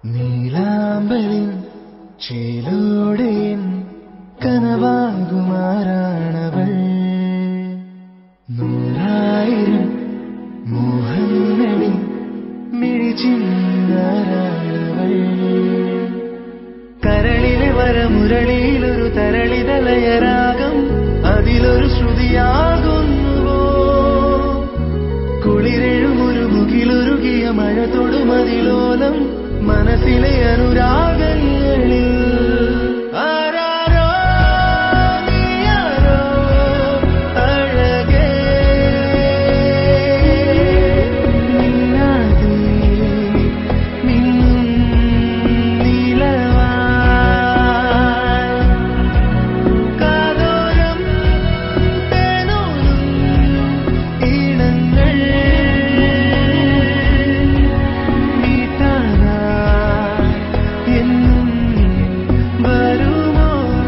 നീലാമ്പലിൻ ചേലോടെ കനവാകുമാറാണവൾ നൂറായിരം മോഹങ്ങളിൽ മിഴിച്ചിന്നാരാണവൾ കരളിലെ വരമുരളിയിലൊരു തരളിതലയരാഗം അതിലൊരു ശ്രുതിയാകുന്നുവോ കുളിരെഴുമൊരു മുകിലൊരുകിയ മഴ തൊടുമതിലോലം മനസ്സിലെ അനുരാഗങ്ങളിൽ ആരാരോ നീയാരോ അഴകേ നിന്നാതെ മിന്നും നീലവാൻ കാതോരം തേനൂലും ഈണങ്ങൾ മീട്ടാനാ എന്നും വരുമോ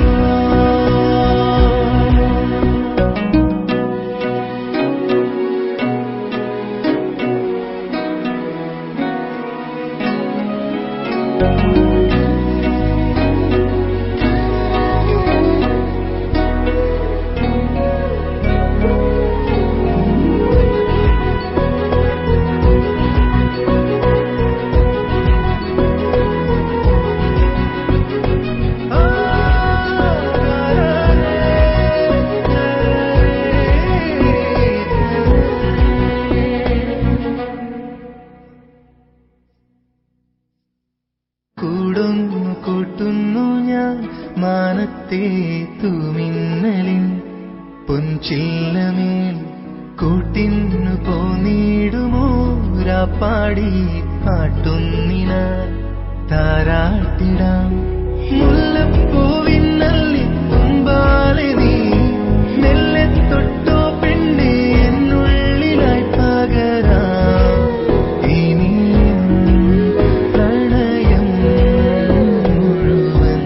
കൂടുന്നു കൂട്ടുന്നു ഞാൻ മാനത്തെ തൂമിന്നലിൻ പൊൻചില്ലമേൽ കൂട്ടിന്നു പോന്നിടുമോ രാപ്പാടി പാട്ടുന്നിന താരാട്ടിടാം മുല്ലപ്പൂവിൻ നല്ലി മുമ്പാലെ നീ മെല്ലെ തൊട്ടോ പെണ്ണെ എന്നുള്ളിലായി പകരാം ഇനിയും പ്രണയം മുഴുവൻ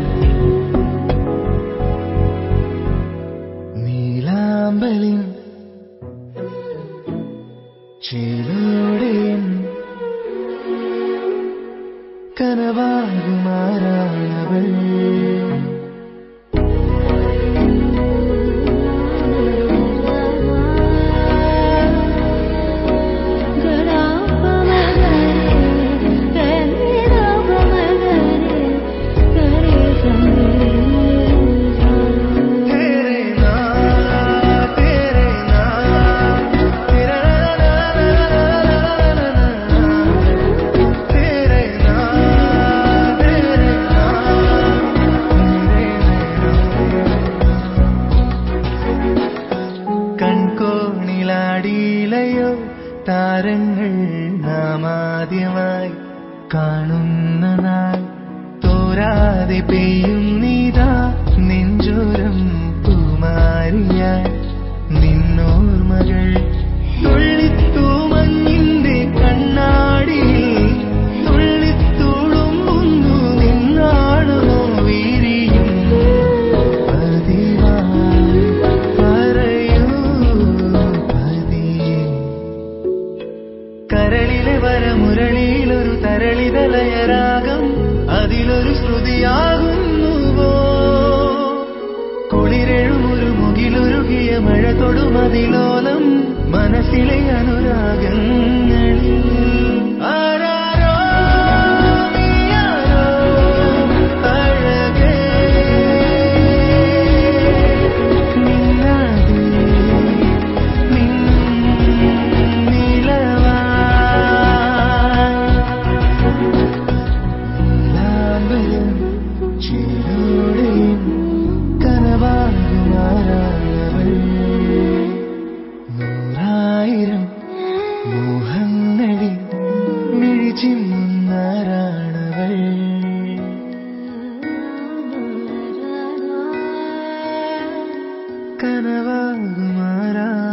നീലാമ്പലിൻ ചേലോടെ കനവാകുമാറാണവൾ तेरे नाम तेरे नाम तेरा तेरे नाम तेरे കൺകോണിലാടിയിലയോ താരങ്ങൾ നാമാദ്യമായി കാണുന്ന നാൾ തോരാതെ പെയ്യും നീതാ നെഞ്ചോരം പൂമാരിയായി നിന്നോർമകൾ തുള്ളിത്തൂമഞ്ഞിന്റെ കണ്ണാടിയിൽ തുള്ളിത്തുളുമ്പുന്നു നിന്നാണോ വീരിയും പതിവായി പറയൂ പതിയെ കരളിലെ വരമുരളിയിലൊരു തരളിതലയരാഗം അതിലൊരു ശ്രുതിയാകുന്നുവോ കുളിരെഴുമൊരു മുകിലൊരുകിയ മഴ തൊടുമതിലോലം മനസ്സിലെ അനുരാഗങ്ങളിൽ ആരാരോ നീയാരോ അഴകേ നിന്നാതെ മിന്നും നീലവാൻ നീലാമ്പലും ചേരോടെയും കനവാകുമാറാണവൾ നൂറായിരം മോഹങ്ങളിൽ മിഴിച്ചിമ്മുന്നാരാണവൾ കനവാകുമാറാ